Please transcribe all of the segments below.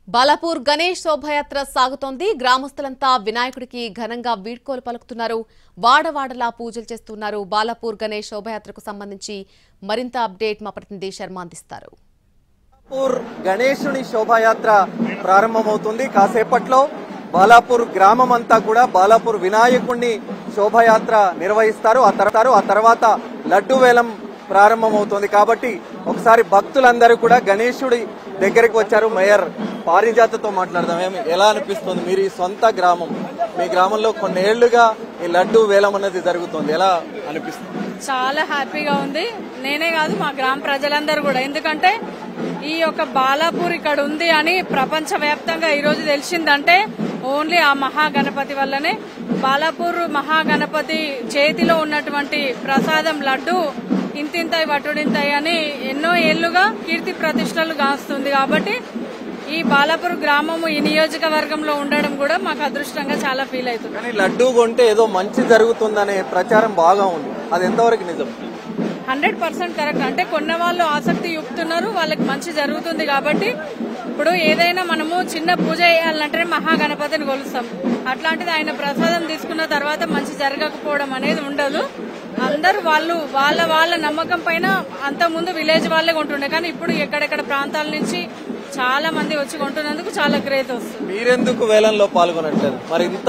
బాలాపూర్ గణేష్ శోభయాత్ర సాగుతోంది గ్రామస్తులంతా వినాయకుడికి ఘనంగా వీడ్కోలు పలుకుతున్నారు వాడవాడలా పూజలు చేస్తున్నారు బాలాపూర్ గణేష్ శోభయాత్రకు సంబంధించి మరింత అప్డేట్ మా ప్రతినిధి శర్మ అందిస్తారు బాలాపూర్ గణేశుని శోభాయాత్ర ప్రారంభమవుతుంది కాసేపట్లో బాలాపూర్ గ్రామం అంతా కూడా బాలాపూర్ వినాయకుడిని శోభాయాత్ర నిర్వహిస్తారు ఆ తర్వాత ఆ తర్వాత లడ్డు వేలం ప్రారంభమవుతుంది కాబట్టి ఒకసారి భక్తులందరూ కూడా గణేశుడి దగ్గరికి వచ్చారు మేయర్ పారిజాతతో మాట్లాడదాం ఏమి ఎలా అనిపిస్తుంది మీరు ఈ సొంత గ్రామం మీ గ్రామంలో కొన్నేళ్లుగా ఈ లడ్డు వేలం అనేది జరుగుతుంది ఎలా అనిపిస్తుంది చాలా హ్యాపీగా ఉంది నేనే కాదు మా గ్రామ ప్రజలందరూ కూడా ఎందుకంటే ఈ యొక్క బాలాపూర్ ఇక్కడ ఉంది అని ప్రపంచ వ్యాప్తంగా ఈ రోజు తెలిసిందంటే ఓన్లీ ఆ మహాగణపతి వల్లనే బాలాపూర్ మహాగణపతి చేతిలో ఉన్నటువంటి ప్రసాదం లడ్డు ఇంతింతాయి వటుడింతాయి అని ఎన్నో ఏళ్లుగా కీర్తి ప్రతిష్టలు గాస్తుంది కాబట్టి ఈ బాలాపూర్ గ్రామము ఈ నియోజకవర్గంలో ఉండడం కూడా మాకు అదృష్టంగా చాలా ఫీల్ అవుతుంది కానీ లడ్డు కొంటే ఏదో మంచి జరుగుతుందనే ప్రచారం బాగా ఉంది అది ఎంతవరకు నిజం హండ్రెడ్ పర్సెంట్ కరెక్ట్ అంటే కొన్న వాళ్ళు ఆసక్తి చూపుతున్నారు వాళ్ళకి మంచి జరుగుతుంది కాబట్టి ఇప్పుడు ఏదైనా మనము చిన్న పూజ చేయాలంటే మహాగణపతిని కొలుస్తాం అట్లాంటిది ఆయన ప్రసాదం తీసుకున్న తర్వాత మంచి జరగకపోవడం అనేది ఉండదు అందరు వాళ్ళు వాళ్ళ వాళ్ళ నమ్మకం పైన అంతకుముందు విలేజ్ వాళ్ళే కొంటుండే కానీ ఇప్పుడు ఎక్కడెక్కడ ప్రాంతాల నుంచి చాలా మంది వచ్చి కొంటున్నందుకు చాలా గ్రేట్ వస్తుంది మీరెందుకు వేలంలో పాల్గొనట్లేదు మరి ఇంత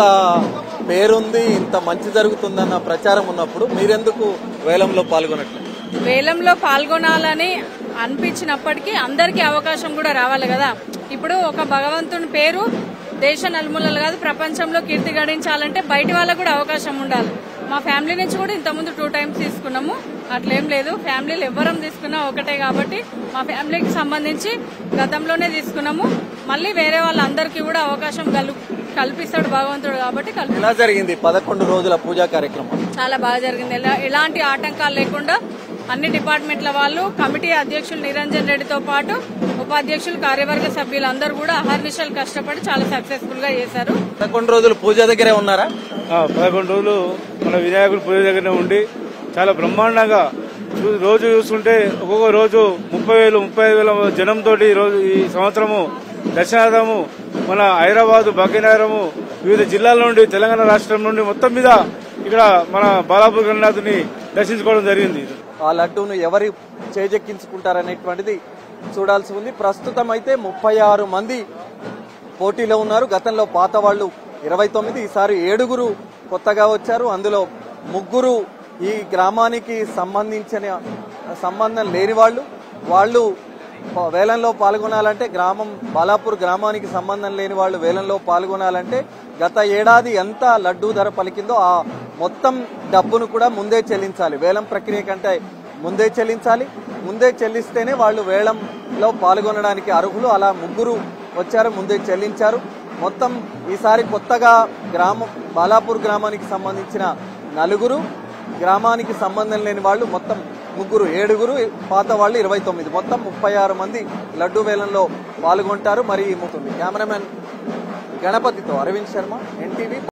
పేరుంది ఇంత మంచి జరుగుతుందన్న ప్రచారం ఉన్నప్పుడు మీరెందుకు వేలంలో పాల్గొనట్లేదు వేలంలో పాల్గొనాలని అనిపించినప్పటికీ అందరికీ అవకాశం కూడా రావాలి కదా ఇప్పుడు ఒక భగవంతుని పేరు దేశ నలుమూలలు కాదు ప్రపంచంలో కీర్తి గడించాలంటే బయట వాళ్ళకు కూడా అవకాశం ఉండాలి మా ఫ్యామిలీ నుంచి కూడా ఇంతకుముందు టూ టైమ్స్ తీసుకున్నాము అట్లేం లేదు ఫ్యామిలీలు ఎవ్వరం తీసుకున్నా ఒకటే కాబట్టి మా ఫ్యామిలీకి సంబంధించి గతంలోనే తీసుకున్నాము మళ్ళీ వేరే వాళ్ళందరికీ కూడా అవకాశం కలు కల్పిస్తాడు భగవంతుడు కాబట్టి కల్పి ఎలా జరిగింది పదకొండు రోజుల పూజా కార్యక్రమం చాలా బాగా జరిగింది ఎలా- ఎలాంటి ఆటంకాలు లేకుండా అన్ని డిపార్ట్మెంట్ల వాళ్ళు కమిటీ అధ్యక్షులు నిరంజన్ రెడ్డితో పాటు ఉపాధ్యక్షులు కార్యవర్గ సభ్యులు అందరూ కూడా అహర్నిశలు కష్టపడి చాలా సక్సెస్ఫుల్ గా చేశారు పదకొండు రోజులు పూజ దగ్గరే ఉన్నారా ఆ, పదకొండు రోజులు మన వినాయకుడి పూజ దగ్గరనే ఉండి చాలా బ్రహ్మాండంగా చూ- రోజు చూస్తుంటే ఒక్కొక్క రోజు ముప్పై వేలు ముప్పై ఐదు వేల జనంతో రోజు ఈ సంవత్సరము దర్శనార్థము మన హైదరాబాద్ భాగ్యనగరము వివిధ జిల్లాల నుండి తెలంగాణ రాష్ట్రం నుండి మొత్తం మీద ఇక్కడ మన బాలాపూర్ గణనాథుని దర్శించుకోవడం జరిగింది ఆ లడ్డూను ఎవరు చేజెక్కించుకుంటారనేటువంటిది చూడాల్సి ఉంది ప్రస్తుతం అయితే ముప్పై ఆరు మంది పోటీలో ఉన్నారు గతంలో పాత వాళ్ళు ఇరవై తొమ్మిది ఈసారి ఏడుగురు కొత్తగా వచ్చారు అందులో ముగ్గురు ఈ గ్రామానికి సంబంధించిన సంబంధం లేని వాళ్ళు వాళ్ళు ప- వేలంలో పాల్గొనాలంటే గ్రామం బాలాపూర్ గ్రామానికి సంబంధం లేని వాళ్ళు వేలంలో పాల్గొనాలంటే గత ఏడాది ఎంత లడ్డూ ధర పలికిందో ఆ మొత్తం డబ్బును కూడా ముందే చెల్లించాలి వేలం ప్రక్రియ కంటే ముందే చెల్లించాలి ముందే చెల్లిస్తేనే వాళ్ళు వేలంలో పాల్గొనడానికి అర్హులు అలా ముగ్గురు వచ్చారు ముందే చెల్లించారు మొత్తం ఈసారి కొత్తగా గ్రామం బాలాపూర్ గ్రామానికి సంబంధించిన నలుగురు గ్రామానికి సంబంధం లేని వాళ్ళు మొత్తం ముగ్గురు ఏడుగురు పాత వాళ్ళు ఇరవై తొమ్మిది మొత్తం ముప్పై ఆరు మంది లడ్డు వేలంలో పాల్గొంటారు మరి ఈ ముతుంది కెమెరామెన్ గణపతితో అరవింద్ శర్మ ఎన్టీవీ